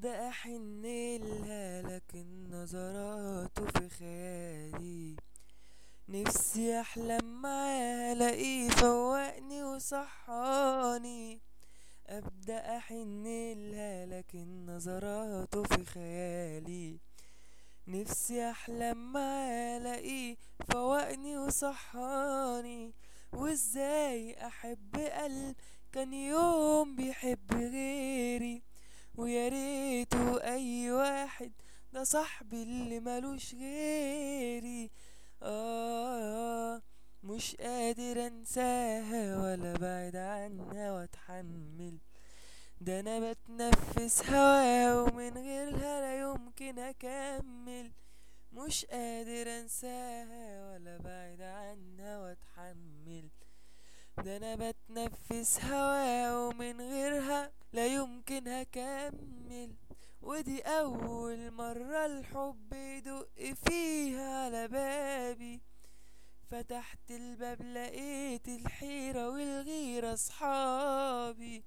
ابدا احن لها لكن نظراته في خيالي نفسي احلم معاه الاقيه فوقني وصحاني ابدا احن لها لكن نظراته في خيالي نفسي احلم معاه الاقيه فوقني وصحاني وازاي احب قلب كان يوم بيحب غيري ويا ريته اي واحد ده صاحبي اللي ملوش غيري آه مش قادر انساها ولا بعد عنها واتحمل ده انا بتنفس هواها ومن غيرها لا يمكن اكمل مش قادر انساها ولا بعد عنها واتحمل ده انا بتنفس هواها ومن غيرها لا يمكن هكمل ودي اول مرة الحب يدق فيها على بابي فتحت الباب لقيت الحيرة والغيرة صحابي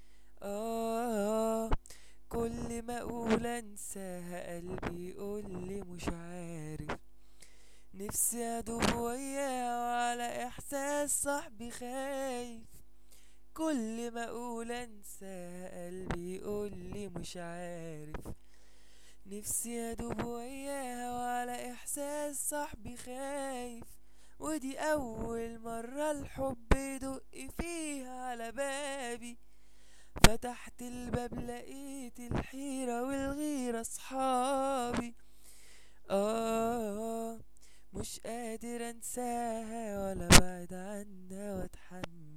آه كل ما اقول انساها قلبي يقول لي مش عارف نفسي ادوب وياه وعلى احساس صاحبي خايف كل ما اقول انساها قلبي يقول لي مش عارف نفسي ادوب وياها وعلى احساس صاحبي خايف ودي اول مرة الحب يدق فيها على بابي فتحت الباب لقيت الحيرة والغيرة صحابي آه مش قادر انساها ولا بعد عنها واتحمل